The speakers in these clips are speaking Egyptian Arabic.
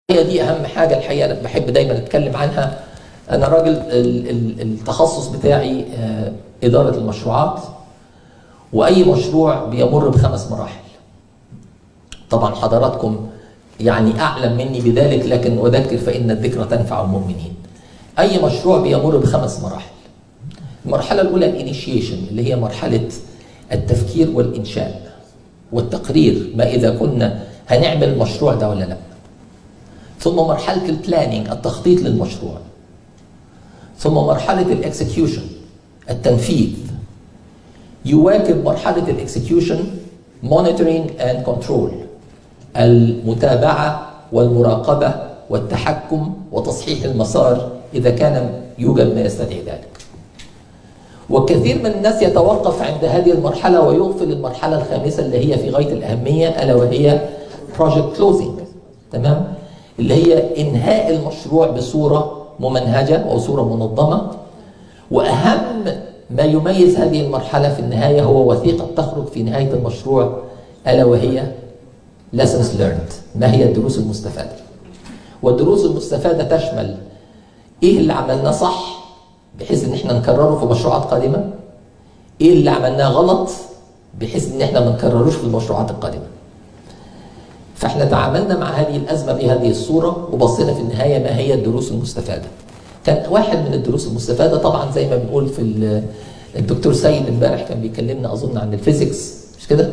هي دي اهم حاجه الحقيقه انا بحب دايما اتكلم عنها انا راجل ال- ال- التخصص بتاعي آه، اداره المشروعات واي مشروع بيمر بخمس مراحل طبعا حضراتكم يعني اعلم مني بذلك لكن اذكر فان الذكرى تنفع المؤمنين اي مشروع بيمر بخمس مراحل المرحله الاولى الانيشيشن اللي هي مرحله التفكير والانشاء والتقرير ما اذا كنا هنعمل المشروع ده ولا لا ثم مرحله البلاننج التخطيط للمشروع ثم مرحله الاكسكيوشن التنفيذ يواكب مرحله الاكسكيوشن مونيتورينج اند كنترول المتابعه والمراقبه والتحكم وتصحيح المسار اذا كان يوجد ما يستدعي ذلك وكثير من الناس يتوقف عند هذه المرحلة ويغفل المرحلة الخامسة اللي هي في غاية الأهمية ألا وهي project closing تمام اللي هي إنهاء المشروع بصورة ممنهجة وصورة منظمة وأهم ما يميز هذه المرحلة في النهاية هو وثيقة تخرج في نهاية المشروع ألا وهي lessons learned ما هي الدروس المستفادة والدروس المستفادة تشمل إيه اللي عملناه صح بحيث ان احنا نكرره في مشروعات قادمه ايه اللي عملناه غلط بحيث ان احنا ما نكرروش في المشروعات القادمه فاحنا تعاملنا مع هذه الازمه بهذه الصوره وبصينا في النهايه ما هي الدروس المستفاده كان واحد من الدروس المستفاده طبعا زي ما بنقول في ال- الدكتور سيد امبارح كان بيكلمنا اظن عن الفيزيكس مش كده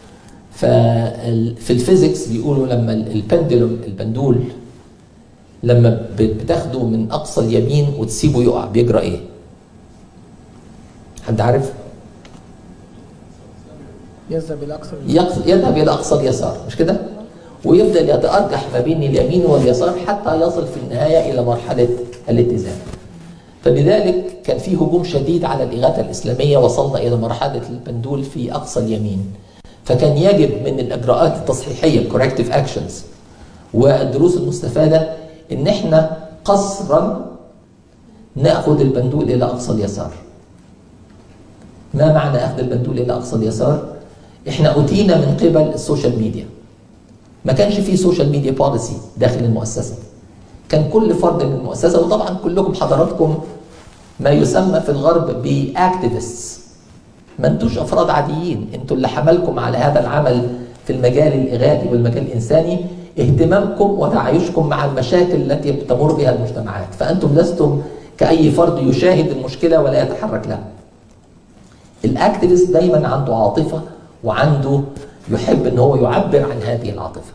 ففي الفيزيكس بيقولوا لما البندلوم البندول لما بتاخده من اقصى اليمين وتسيبه يقع بيجرى ايه؟ حد عارف؟ يذهب الى اقصى يقص- يذهب الى اقصى اليسار مش كده؟ ويفضل يتارجح ما بين اليمين واليسار حتى يصل في النهايه الى مرحله الاتزان. فلذلك كان في هجوم شديد على الاغاثه الاسلاميه وصلنا الى مرحله البندول في اقصى اليمين. فكان يجب من الاجراءات التصحيحيه الكوركتيف اكشنز والدروس المستفاده ان احنا قصرا ناخذ البندول الى اقصى اليسار. ما معنى اخذ البندول الى اقصى اليسار؟ احنا اتينا من قبل السوشيال ميديا. ما كانش في سوشيال ميديا بوليسي داخل المؤسسه. كان كل فرد من المؤسسه وطبعا كلكم حضراتكم ما يسمى في الغرب باكتيفيستس. ما انتوش افراد عاديين، انتوا اللي حملكم على هذا العمل في المجال الاغاثي والمجال الانساني اهتمامكم وتعايشكم مع المشاكل التي تمر بها المجتمعات، فانتم لستم كاي فرد يشاهد المشكله ولا يتحرك لها. الاكتيفيست دايما عنده عاطفه وعنده يحب ان هو يعبر عن هذه العاطفه.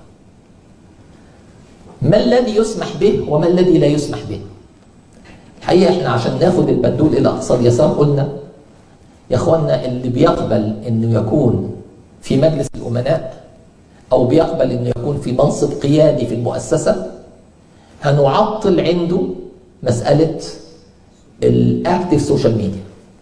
ما الذي يسمح به وما الذي لا يسمح به؟ الحقيقه احنا عشان ناخد البندول الى اقصى اليسار قلنا يا اخوانا اللي بيقبل انه يكون في مجلس الامناء او بيقبل انه يكون في منصب قيادي في المؤسسه هنعطل عنده مساله الاكتف سوشيال ميديا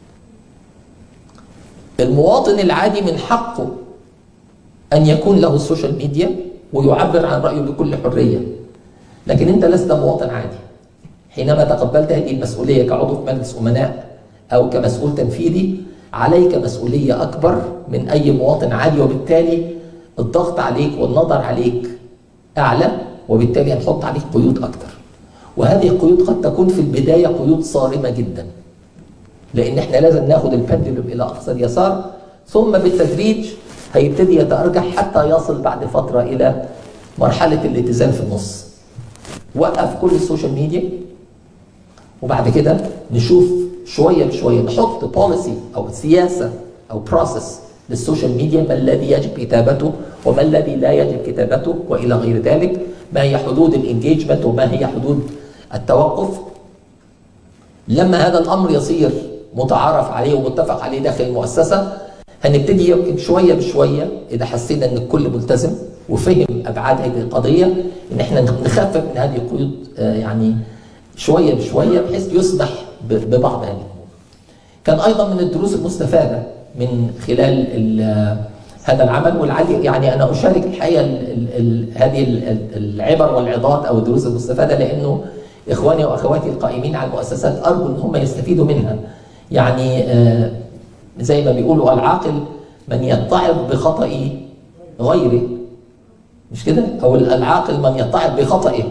المواطن العادي من حقه ان يكون له السوشيال ميديا ويعبر عن رايه بكل حريه لكن انت لست مواطن عادي حينما تقبلت هذه المسؤوليه كعضو في مجلس امناء او كمسؤول تنفيذي عليك مسؤوليه اكبر من اي مواطن عادي وبالتالي الضغط عليك والنظر عليك اعلى وبالتالي هنحط عليك قيود اكتر وهذه القيود قد تكون في البدايه قيود صارمه جدا لان احنا لازم ناخد البندلوم الى اقصى اليسار ثم بالتدريج هيبتدي يتارجح حتى يصل بعد فتره الى مرحله الاتزان في النص وقف كل السوشيال ميديا وبعد كده نشوف شويه بشويه نحط بوليسي او سياسه او بروسيس للسوشيال ميديا ما الذي يجب كتابته وما الذي لا يجب كتابته والى غير ذلك ما هي حدود الانجيجمنت وما هي حدود التوقف لما هذا الامر يصير متعارف عليه ومتفق عليه داخل المؤسسه هنبتدي يمكن شويه بشويه اذا حسينا ان الكل ملتزم وفهم ابعاد هذه القضيه ان احنا نخفف من هذه القيود آه، يعني شويه بشويه بحيث يسمح ب- ببعض هذه الامور. كان ايضا من الدروس المستفاده من خلال ال- هذا العمل والعادي يعني انا اشارك الحقيقه ال ال ال هذه ال- ال- العبر والعظات او الدروس المستفاده لانه اخواني واخواتي القائمين على المؤسسات ارجو ان هم يستفيدوا منها. يعني آه، زي ما بيقولوا العاقل من يتعظ بخطأ غيره مش كده؟ او العاقل من يتعظ بخطئه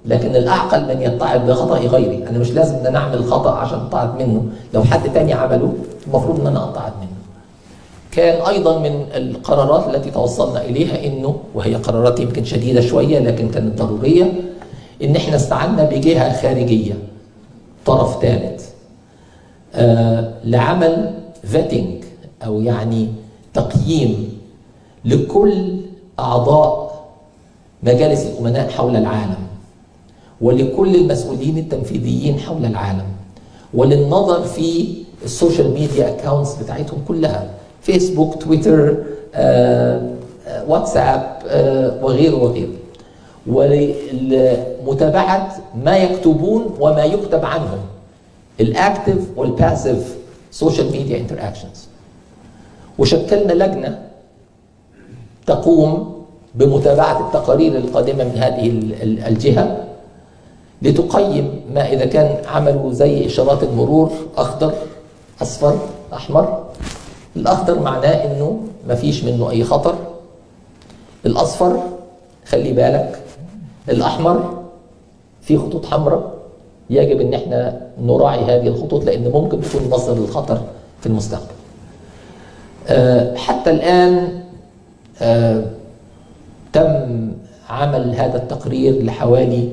لكن الاعقل من يتعظ بخطا غيري انا مش لازم ان انا اعمل خطا عشان اتعظ منه لو حد تاني عمله المفروض ان انا اتعظ منه كان ايضا من القرارات التي توصلنا اليها انه وهي قرارات يمكن شديده شويه لكن كانت ضروريه ان احنا استعنا بجهه خارجيه طرف ثالث آه لعمل فيتنج او يعني تقييم لكل اعضاء مجالس الامناء حول العالم ولكل المسؤولين التنفيذيين حول العالم وللنظر في السوشيال ميديا اكونتس بتاعتهم كلها فيسبوك تويتر آه، آه، واتساب آه، وغيره وغيره ولمتابعه ما يكتبون وما يكتب عنهم الاكتف والباسيف سوشيال ميديا انتراكشنز وشكلنا لجنه تقوم بمتابعه التقارير القادمه من هذه الجهه لتقيم ما اذا كان عملوا زي اشارات المرور اخضر اصفر احمر الاخضر معناه انه ما فيش منه اي خطر الاصفر خلي بالك الاحمر في خطوط حمراء يجب ان احنا نراعي هذه الخطوط لان ممكن تكون مصدر للخطر في المستقبل أه حتى الان أه تم عمل هذا التقرير لحوالي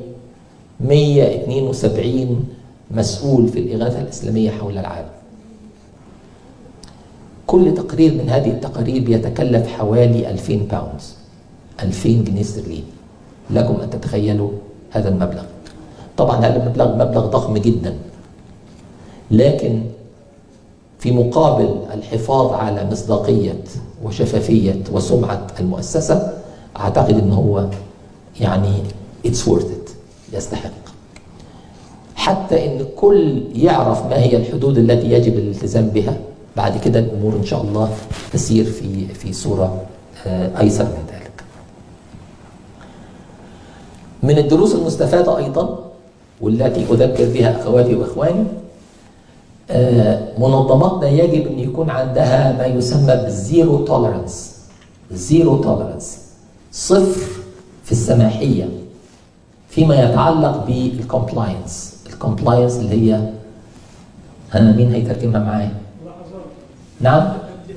172 مسؤول في الإغاثة الإسلامية حول العالم كل تقرير من هذه التقارير بيتكلف حوالي 2000 باوندز 2000 جنيه استرليني لكم أن تتخيلوا هذا المبلغ طبعا هذا المبلغ مبلغ ضخم جدا لكن في مقابل الحفاظ على مصداقية وشفافية وسمعة المؤسسة أعتقد أنه هو يعني it's worth it يستحق حتى ان الكل يعرف ما هي الحدود التي يجب الالتزام بها بعد كده الامور ان شاء الله تسير في في صوره ايسر من ذلك. من الدروس المستفاده ايضا والتي اذكر بها اخواتي واخواني منظماتنا يجب ان يكون عندها ما يسمى بالزيرو توليرنس زيرو توليرنس صفر في السماحيه فيما يتعلق بالكومبلاينس الكومبلاينس اللي هي انا مين هيترجمها معايا نعم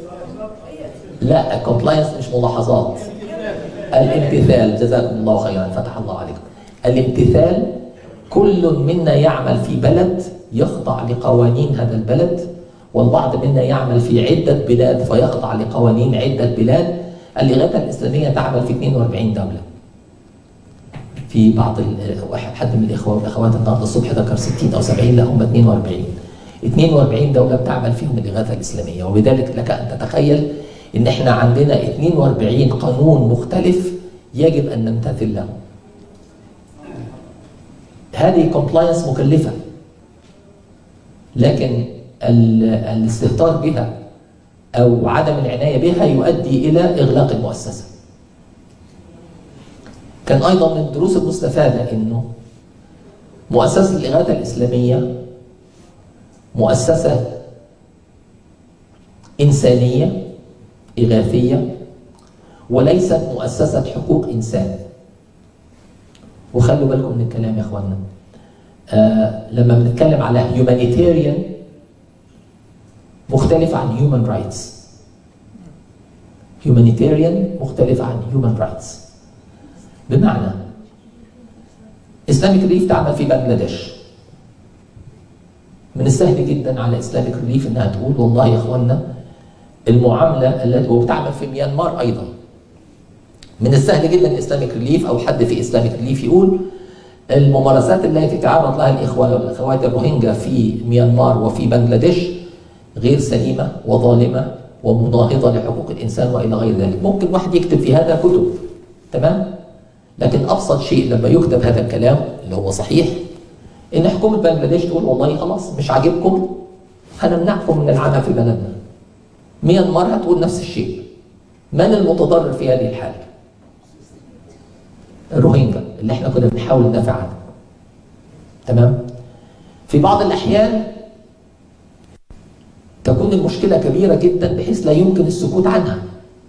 لا الكومبلاينس مش ملاحظات الامتثال جزاكم الله خيرا فتح الله عليكم الامتثال كل منا يعمل في بلد يخضع لقوانين هذا البلد والبعض منا يعمل في عدة بلاد فيخضع لقوانين عدة بلاد الإغاثة الإسلامية تعمل في 42 دولة في بعض حد من الاخوه والاخوات النهارده الصبح ذكر 60 او 70 لا هم 42 42 دوله بتعمل فيهم الاغاثه الاسلاميه وبذلك لك ان تتخيل ان احنا عندنا 42 قانون مختلف يجب ان نمتثل له. هذه كومبلاينس مكلفه لكن الاستهتار بها او عدم العنايه بها يؤدي الى اغلاق المؤسسه. كان ايضا من الدروس المستفاده انه مؤسسه الاغاثه الاسلاميه مؤسسه انسانيه اغاثيه وليست مؤسسه حقوق انسان وخلوا بالكم من الكلام يا اخوانا آه لما بنتكلم على هيومانيتيريان مختلف عن هيومن رايتس هيومانيتيريان مختلف عن هيومن رايتس بمعنى اسلامك ريليف تعمل في بنجلاديش من السهل جدا على اسلامك ريليف انها تقول والله يا اخوانا المعامله التي وبتعمل في ميانمار ايضا من السهل جدا اسلامك ريليف او حد في اسلامك ريليف يقول الممارسات التي تعرض لها الاخوه والاخوات الروهينجا في ميانمار وفي بنجلاديش غير سليمه وظالمه ومناهضه لحقوق الانسان والى غير ذلك، ممكن واحد يكتب في هذا كتب تمام؟ لكن ابسط شيء لما يكتب هذا الكلام اللي هو صحيح ان حكومه بنجلاديش تقول والله خلاص مش عاجبكم هنمنعكم من العمل في بلدنا. ميانمار هتقول نفس الشيء. من المتضرر في هذه الحاله؟ الروهينجا اللي احنا كنا بنحاول ندافع عنه. تمام؟ في بعض الاحيان تكون المشكله كبيره جدا بحيث لا يمكن السكوت عنها.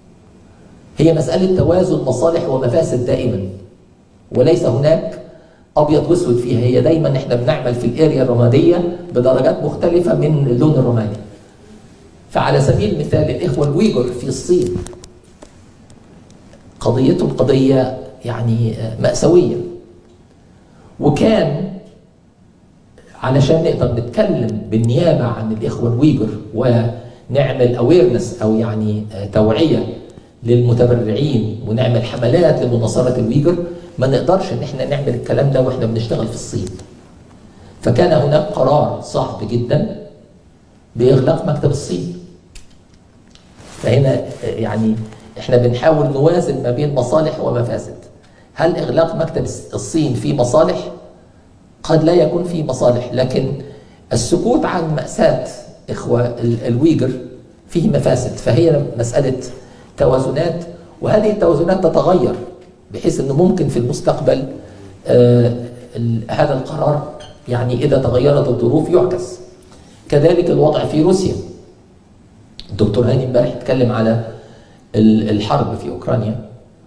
هي مساله توازن مصالح ومفاسد دائما. وليس هناك ابيض واسود فيها هي دايما احنا بنعمل في الاريا الرماديه بدرجات مختلفه من اللون الرمادي فعلى سبيل المثال الاخوه الويغور في الصين قضيتهم قضيه يعني ماساويه وكان علشان نقدر نتكلم بالنيابه عن الاخوه الويغور ونعمل اويرنس او يعني توعيه للمتبرعين ونعمل حملات لمناصره الويغور ما نقدرش ان احنا نعمل الكلام ده واحنا بنشتغل في الصين. فكان هناك قرار صعب جدا باغلاق مكتب الصين. فهنا يعني احنا بنحاول نوازن ما بين مصالح ومفاسد. هل اغلاق مكتب الصين فيه مصالح؟ قد لا يكون فيه مصالح لكن السكوت عن مأساة إخوة الويجر فيه مفاسد فهي مسألة توازنات وهذه التوازنات تتغير بحيث انه ممكن في المستقبل آه هذا القرار يعني اذا تغيرت الظروف يعكس كذلك الوضع في روسيا الدكتور هاني امبارح اتكلم على الحرب في اوكرانيا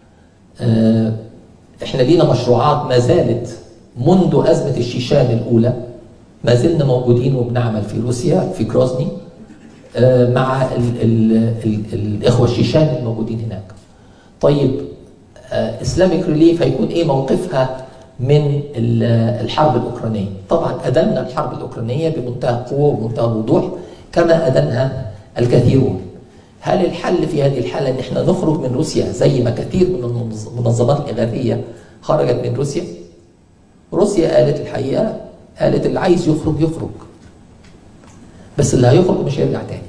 آه احنا لينا مشروعات ما زالت منذ ازمه الشيشان الاولى ما زلنا موجودين وبنعمل في روسيا في جروزني آه مع ال ال ال الاخوه الشيشان الموجودين هناك طيب اسلامك ريليف هيكون ايه موقفها من الحرب الاوكرانيه؟ طبعا ادنا الحرب الاوكرانيه بمنتهى القوه وبمنتهى الوضوح كما ادنها الكثيرون. هل الحل في هذه الحاله ان احنا نخرج من روسيا زي ما كثير من المنظمات الاغاثيه خرجت من روسيا؟ روسيا قالت الحقيقه قالت اللي عايز يخرج يخرج. بس اللي هيخرج مش هيرجع تاني.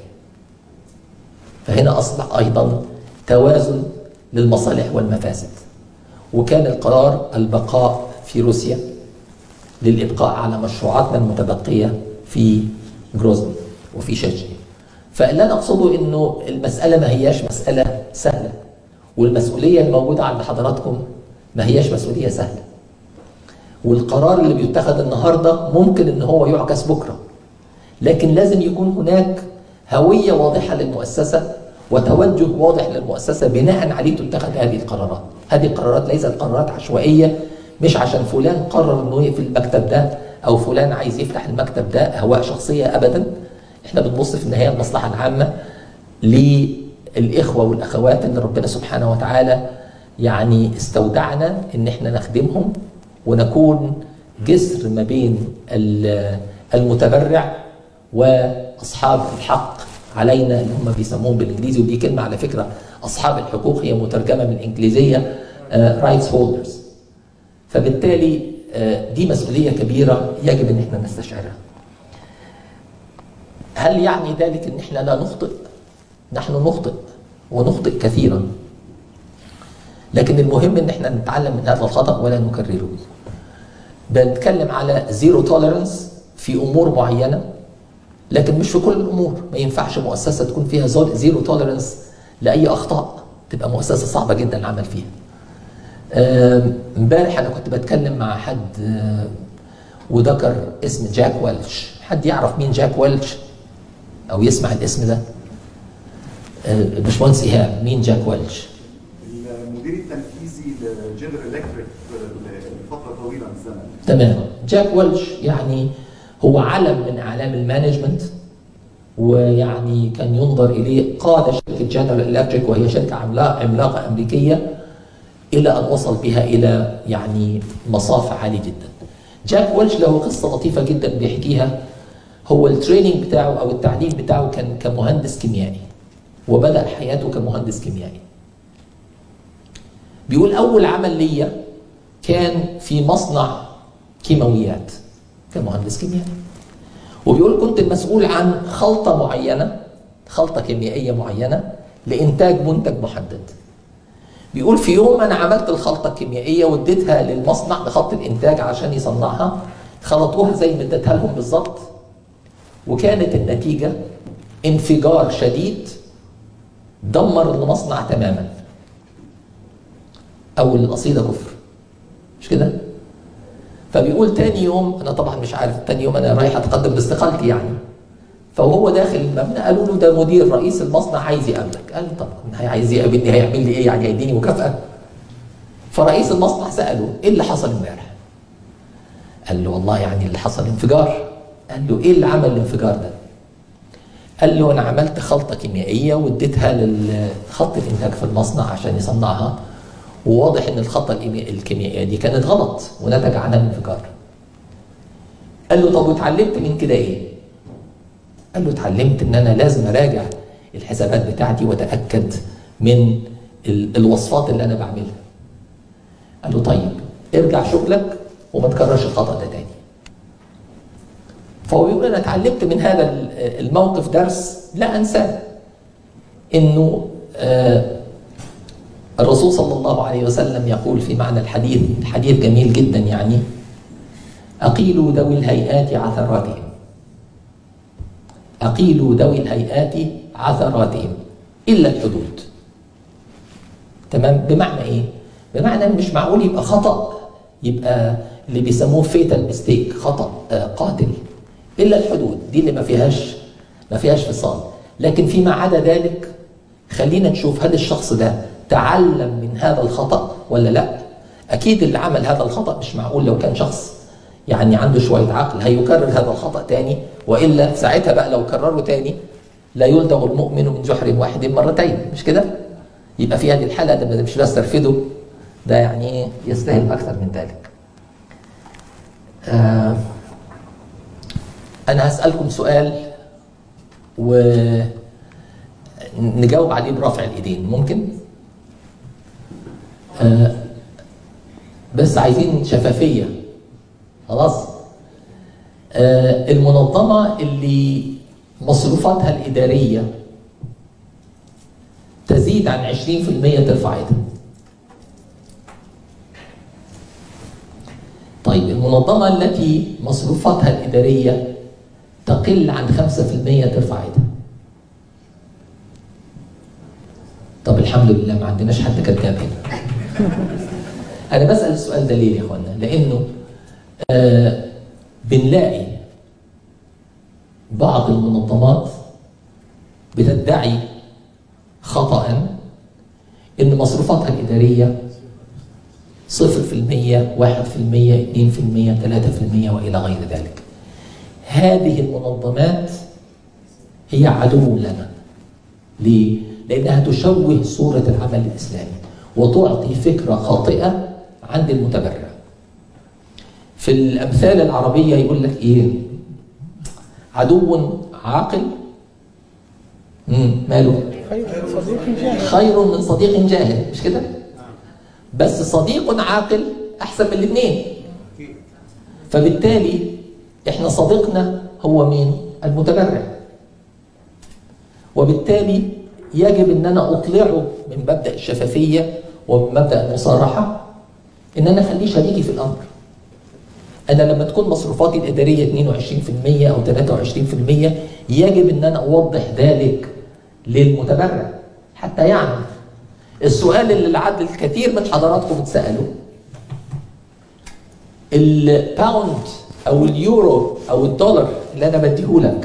فهنا اصبح ايضا توازن للمصالح والمفاسد وكان القرار البقاء في روسيا للإبقاء على مشروعاتنا المتبقية في جروزني وفي شيشنيا فاللي أنا أقصده إنه المسألة ما هياش مسألة سهلة والمسؤولية الموجودة عند حضراتكم ما هياش مسؤولية سهلة والقرار اللي بيتخذ النهاردة ممكن إن هو يعكس بكرة لكن لازم يكون هناك هوية واضحة للمؤسسة وتوجه واضح للمؤسسه بناء عليه تتخذ هذه القرارات، هذه القرارات ليست قرارات عشوائيه مش عشان فلان قرر انه يقفل المكتب ده او فلان عايز يفتح المكتب ده اهواء شخصيه ابدا، احنا بنبص في النهايه المصلحه العامه للاخوه والاخوات اللي ربنا سبحانه وتعالى يعني استودعنا ان احنا نخدمهم ونكون جسر ما بين المتبرع واصحاب الحق علينا اللي هم بيسموهم بالانجليزي ودي كلمه على فكره اصحاب الحقوق هي مترجمه من الانجليزيه رايتس uh, هولدرز فبالتالي uh, دي مسؤوليه كبيره يجب ان احنا نستشعرها هل يعني ذلك ان احنا لا نخطئ نحن نخطئ ونخطئ كثيرا لكن المهم ان احنا نتعلم من هذا الخطا ولا نكرره بنتكلم على زيرو توليرنس في امور معينه لكن مش في كل الامور ما ينفعش مؤسسه تكون فيها زيرو توليرنس لاي اخطاء تبقى مؤسسه صعبه جدا العمل فيها امبارح انا كنت بتكلم مع حد وذكر اسم جاك ويلش حد يعرف مين جاك ويلش او يسمع الاسم ده باشمهندس ايهاب مين جاك ويلش المدير التنفيذي لجنرال الكتريك لفتره طويله من الزمن تمام جاك ويلش يعني هو علم من اعلام المانجمنت ويعني كان ينظر اليه قاد شركه جنرال الكتريك وهي شركه عملاقه عملاقه امريكيه الى ان وصل بها الى يعني مصاف عالي جدا. جاك ويلش له قصه لطيفه جدا بيحكيها هو التريننج بتاعه او التعليم بتاعه كان كمهندس كيميائي وبدا حياته كمهندس كيميائي. بيقول اول عمل ليا كان في مصنع كيماويات كمهندس كيميائي وبيقول كنت المسؤول عن خلطة معينة خلطة كيميائية معينة لإنتاج منتج محدد بيقول في يوم أنا عملت الخلطة الكيميائية واديتها للمصنع لخط الإنتاج عشان يصنعها خلطوها زي ما اديتها لهم بالظبط وكانت النتيجة انفجار شديد دمر المصنع تماما أو القصيدة كفر مش كده؟ فبيقول تاني يوم انا طبعا مش عارف تاني يوم انا رايح اتقدم باستقالتي يعني فوهو داخل المبنى قالوا له ده مدير رئيس المصنع عايز يقابلك قال طب عايز يقابلني هيعمل لي ايه يعني هيديني مكافاه فرئيس المصنع ساله ايه اللي حصل امبارح قال له والله يعني اللي حصل انفجار قال له ايه اللي عمل الانفجار ده قال له انا عملت خلطه كيميائيه واديتها لخط الانتاج في المصنع عشان يصنعها وواضح ان الخلطه الكيميائيه دي كانت غلط ونتج عنها الانفجار قال له طب واتعلمت من كده ايه قال له اتعلمت ان انا لازم اراجع الحسابات بتاعتي واتاكد من الوصفات اللي انا بعملها قال له طيب ارجع شغلك وما تكررش الخطا ده تاني فهو بيقول انا اتعلمت من هذا الموقف درس لا انساه انه آه الرسول صلى الله عليه وسلم يقول في معنى الحديث الحديث جميل جدا يعني أقيلوا ذوي الهيئات عثراتهم أقيلوا ذوي الهيئات عثراتهم إلا الحدود تمام بمعنى إيه؟ بمعنى مش معقول يبقى خطأ يبقى اللي بيسموه فيتال ميستيك خطأ آه قاتل إلا الحدود دي اللي ما فيهاش ما فيهاش فصال لكن فيما عدا ذلك خلينا نشوف هل الشخص ده تعلم من هذا الخطأ ولا لا أكيد اللي عمل هذا الخطأ مش معقول لو كان شخص يعني عنده شوية عقل هيكرر هذا الخطأ تاني وإلا ساعتها بقى لو كرره تاني لا يلدغ المؤمن من جحر واحد مرتين مش كده؟ يبقى في هذه الحالة ده مش بس ترفضه ده يعني يستاهل أكثر من ذلك. آه أنا هسألكم سؤال ونجاوب عليه برفع الإيدين ممكن؟ آه بس عايزين شفافية خلاص آه المنظمة اللي مصروفاتها الإدارية تزيد عن 20% ترفع ايدها طيب المنظمة التي مصروفاتها الإدارية تقل عن 5% ترفع ايدها طب الحمد لله ما عندناش حد كذاب هنا انا بسال السؤال ده ليه يا اخوانا لانه آه بنلاقي بعض المنظمات بتدعي خطا ان مصروفاتها الاداريه صفر في المية واحد في المية اثنين في المية ثلاثة في المية وإلى غير ذلك هذه المنظمات هي عدو لنا ليه؟ لأنها تشوه صورة العمل الإسلامي وتعطي فكرة خاطئة عند المتبرع في الأمثال العربية يقول لك إيه عدو عاقل مم. ماله خير صديق جاهل خير من صديق جاهل مش كده بس صديق عاقل أحسن من الاثنين فبالتالي احنا صديقنا هو مين المتبرع وبالتالي يجب ان انا اطلعه من مبدا الشفافيه ومبدا المصارحه ان انا اخليه شريكي في الامر. انا لما تكون مصروفاتي الاداريه 22% او 23% يجب ان انا اوضح ذلك للمتبرع حتى يعمل. السؤال اللي العدد الكثير من حضراتكم اتسالوا الباوند او اليورو او الدولار اللي انا بديهولك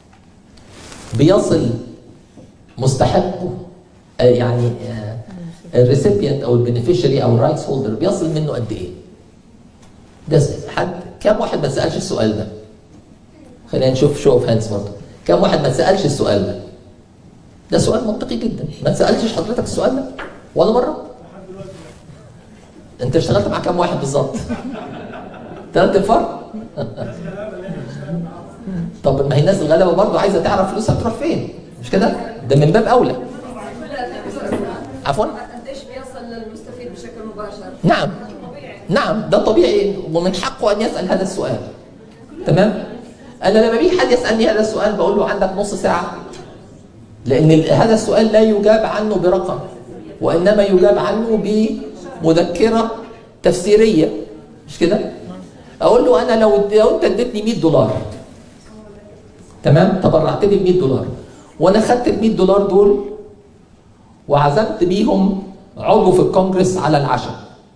بيصل مستحقه آه، يعني الريسيبيانت او البنفيشري او الرايتس هولدر بيصل منه قد ايه؟ ده س- حد كم واحد ما سالش السؤال ده؟ خلينا نشوف شو اوف هاندز برضه كم واحد ما سالش السؤال ده؟ ده سؤال منطقي جدا ما سالتش حضرتك السؤال ده ولا مره؟ انت اشتغلت مع كم واحد بالظبط؟ ثلاث انفار؟ طب ما هي الناس الغلابه برضه عايزه تعرف فلوسها تروح فين مش كده؟ ده من باب اولى عفوا قديش بيصل للمستفيد بشكل مباشر؟ نعم طبيعي نعم ده طبيعي ومن حقه ان يسال هذا السؤال تمام انا لما بيجي حد يسالني هذا السؤال بقول له عندك نص ساعه لان ال- هذا السؤال لا يجاب عنه برقم وانما يجاب عنه بمذكره تفسيريه مش كده اقول له انا لو لو انت اديتني 100 دولار تمام تبرعت لي ب 100 دولار وانا خدت ال 100 دولار دول وعزمت بيهم عضو في الكونجرس على العشاء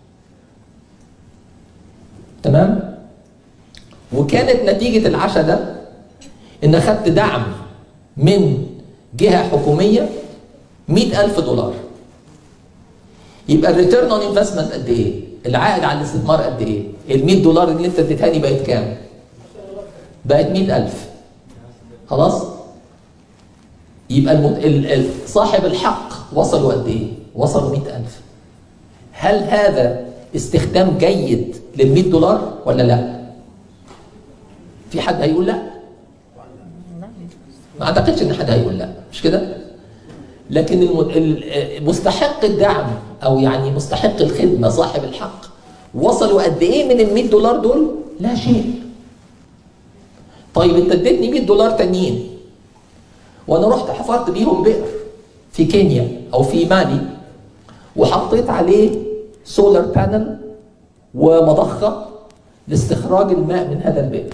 تمام وكانت نتيجة العشاء ده إن أخدت دعم من جهة حكومية مئة ألف دولار يبقى الريتيرن اون انفستمنت قد إيه؟ العائد على الاستثمار قد ايه؟ ال 100 دولار اللي انت اديتهاني بقت كام؟ بقت 100000 خلاص؟ يبقى المت... ال... ال... صاحب الحق وصلوا قد ايه؟ وصلوا 100000 هل هذا استخدام جيد لل 100 دولار ولا لا؟ في حد هيقول لا؟ ما اعتقدش ان حد هيقول لا مش كده؟ لكن الم- ال- مستحق الدعم او يعني مستحق الخدمه صاحب الحق وصلوا قد ايه من ال 100 دولار دول؟ لا شيء. طيب انت اديتني 100 دولار تانيين وانا رحت حفرت بيهم بئر في كينيا او في مالي وحطيت عليه سولار بانل ومضخه لاستخراج الماء من هذا البئر.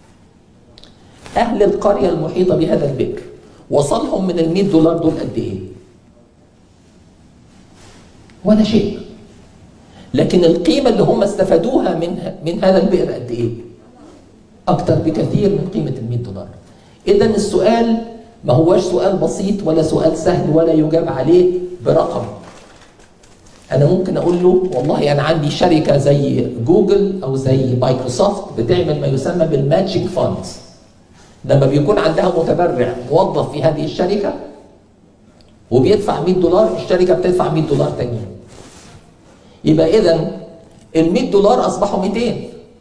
اهل القريه المحيطه بهذا البئر وصلهم من ال 100 دولار دول قد ايه؟ ولا شيء. لكن القيمه اللي هم استفادوها من من هذا البئر قد ايه؟ اكثر بكثير من قيمه ال 100 دولار. اذا السؤال ما هوش سؤال بسيط ولا سؤال سهل ولا يجاب عليه برقم. انا ممكن اقول له والله انا عندي شركه زي جوجل او زي مايكروسوفت بتعمل ما يسمى بالماتشنج فاندز. لما بيكون عندها متبرع موظف في هذه الشركه وبيدفع 100 دولار الشركه بتدفع 100 دولار تانيين. يبقى اذا ال 100 دولار اصبحوا 200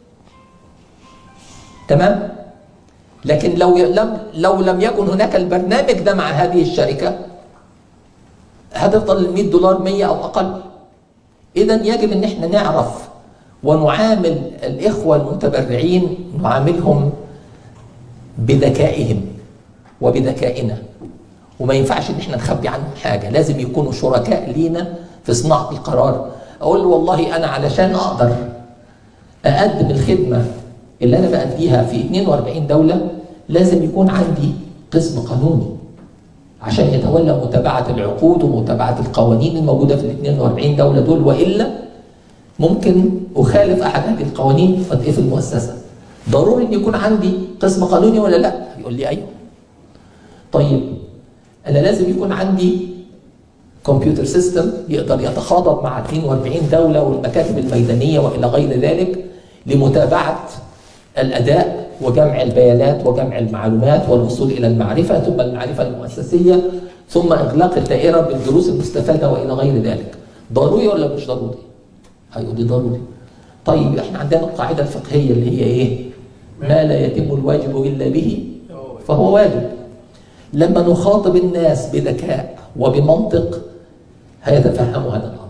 تمام؟ لكن لو لم لو لم يكن هناك البرنامج ده مع هذه الشركه هتفضل ال 100 دولار 100 او اقل. اذا يجب ان احنا نعرف ونعامل الاخوه المتبرعين نعاملهم بذكائهم وبذكائنا وما ينفعش ان احنا نخبي عنهم حاجه لازم يكونوا شركاء لينا في صناعه القرار اقول له والله انا علشان اقدر اقدم الخدمه اللي انا باديها في 42 دوله لازم يكون عندي قسم قانوني عشان يتولى متابعه العقود ومتابعه القوانين الموجوده في ال 42 دوله دول والا ممكن اخالف احد هذه القوانين واتقفل المؤسسه ضروري ان يكون عندي قسم قانوني ولا لا؟ يقول لي ايوه. طيب انا لازم يكون عندي كمبيوتر سيستم يقدر يتخاطب مع 42 دوله والمكاتب الميدانيه والى غير ذلك لمتابعه الاداء وجمع البيانات وجمع المعلومات والوصول الى المعرفه ثم المعرفه المؤسسيه ثم اغلاق الدائره بالدروس المستفاده والى غير ذلك. ضروري ولا مش ضروري؟ هيقول لي ضروري. طيب احنا عندنا القاعده الفقهيه اللي هي ايه؟ ما لا يتم الواجب الا به فهو واجب. لما نخاطب الناس بذكاء وبمنطق هيتفهموا هذا الامر.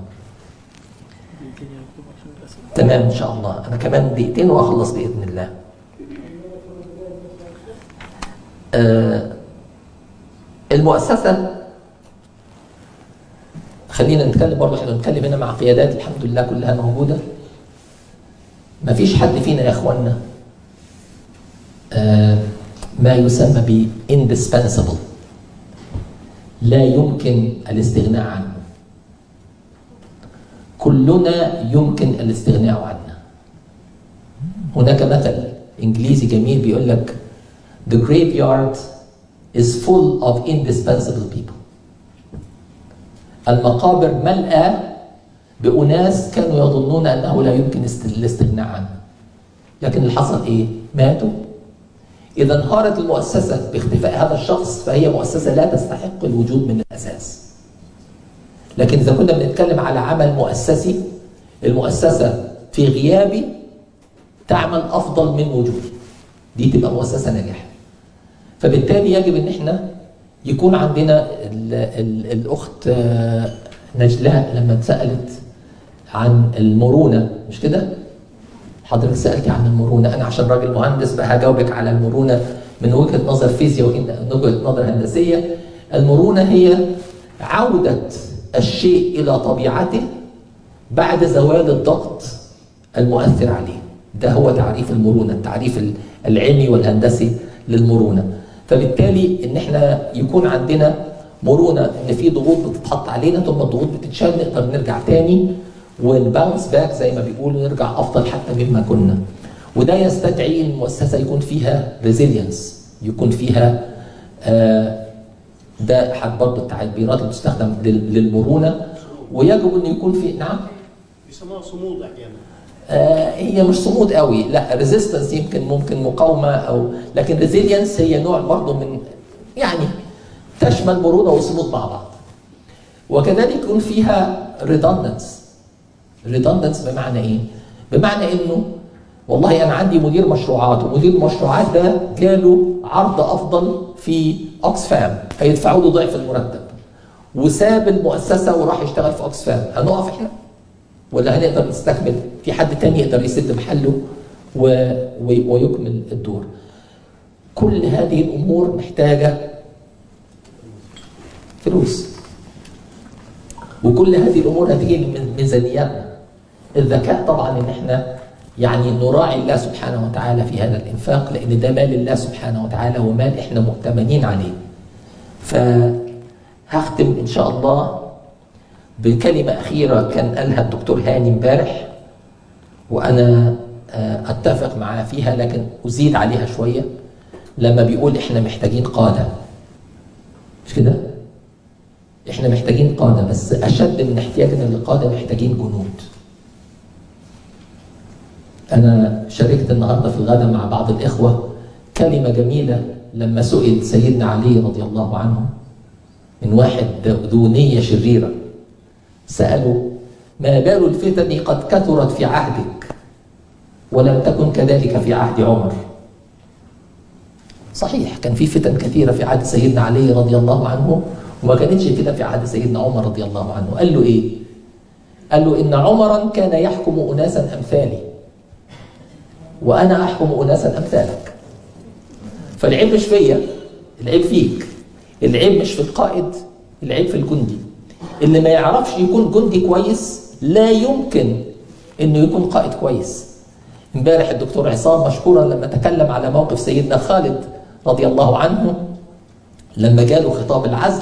تمام ان شاء الله، انا كمان دقيقتين واخلص باذن الله. آه المؤسسه خلينا نتكلم برضه احنا بنتكلم هنا مع قيادات الحمد لله كلها موجوده. ما فيش حد فينا يا اخوانا آه ما يسمى ب indispensable لا يمكن الاستغناء عنه كلنا يمكن الاستغناء عنه هناك مثل انجليزي جميل بيقول لك the graveyard is full of indispensable people المقابر ملأى بأناس كانوا يظنون أنه لا يمكن الاستغناء عنه لكن اللي حصل إيه؟ ماتوا إذا انهارت المؤسسة باختفاء هذا الشخص فهي مؤسسة لا تستحق الوجود من الأساس لكن إذا كنا بنتكلم على عمل مؤسسي المؤسسة في غيابي تعمل أفضل من وجودي دي تبقى مؤسسة ناجحة فبالتالي يجب ان احنا يكون عندنا ال ال الاخت نجلاء لما اتسالت عن المرونه مش كده؟ حضرتك سالتي عن المرونه انا عشان راجل مهندس بقى هجاوبك على المرونه من وجهه نظر فيزياء ومن وجهه نظر هندسيه المرونه هي عوده الشيء الى طبيعته بعد زوال الضغط المؤثر عليه ده هو تعريف المرونه التعريف العلمي والهندسي للمرونه فبالتالي ان احنا يكون عندنا مرونه ان في ضغوط بتتحط علينا ثم الضغوط بتتشال نقدر نرجع تاني ونباونس باك زي ما بيقولوا نرجع افضل حتى مما كنا وده يستدعي المؤسسه يكون فيها ريزيلينس يكون فيها آه ده برضه التعبيرات اللي بتستخدم للمرونه ويجب ان يكون في نعم بيسموها صمود احيانا آه، هي مش صمود قوي لا ريزيستنس يمكن ممكن مقاومه او لكن ريزيلينس هي نوع برضه من يعني تشمل مرونه وصمود مع بعض وكذلك يكون فيها ريدندنس ريدندنس بمعنى ايه؟ بمعنى انه والله انا عندي مدير مشروعات ومدير المشروعات ده جاله عرض افضل في اوكسفام هيدفعوا له ضعف المرتب وساب المؤسسه وراح يشتغل في اوكسفام هنقف احنا؟ ولا هنقدر نستكمل في حد تاني يقدر يسد محله و... و... ويكمل الدور كل هذه الامور محتاجه فلوس وكل هذه الامور هتيجي من ميزانياتنا الذكاء طبعا ان احنا يعني نراعي الله سبحانه وتعالى في هذا الانفاق لان ده مال الله سبحانه وتعالى ومال احنا مؤتمنين عليه فهختم ان شاء الله بكلمة أخيرة كان قالها الدكتور هاني امبارح وأنا آه، أتفق معاه فيها لكن أزيد عليها شوية لما بيقول إحنا محتاجين قادة مش كده؟ إحنا محتاجين قادة بس أشد من احتياجنا للقادة محتاجين جنود أنا شاركت النهاردة في الغداء مع بعض الإخوة كلمة جميلة لما سئل سيدنا علي رضي الله عنه من واحد ذو نية شريرة سألوا ما بال الفتن قد كثرت في عهدك ولم تكن كذلك في عهد عمر صحيح كان في فتن كثيرة في عهد سيدنا علي رضي الله عنه وما كانتش كده في عهد سيدنا عمر رضي الله عنه قال له ايه قال له ان عمرا كان يحكم اناسا امثالي وانا احكم اناسا امثالك فالعيب مش فيا العيب فيك العيب مش في القائد العيب في الجندي اللي ما يعرفش يكون جندي كويس لا يمكن انه يكون قائد كويس امبارح الدكتور عصام مشكورا لما تكلم على موقف سيدنا خالد رضي الله عنه لما جاله خطاب العزل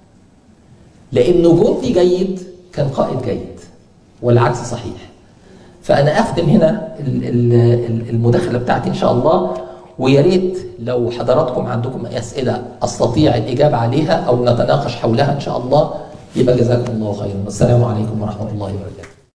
لانه جندي جيد كان قائد جيد والعكس صحيح فانا اختم هنا ال- ال- ال- المداخله بتاعتي ان شاء الله ويا ريت لو حضراتكم عندكم اسئله استطيع الاجابه عليها او نتناقش حولها ان شاء الله يبقى جزاكم الله خيرا والسلام عليكم ورحمه الله وبركاته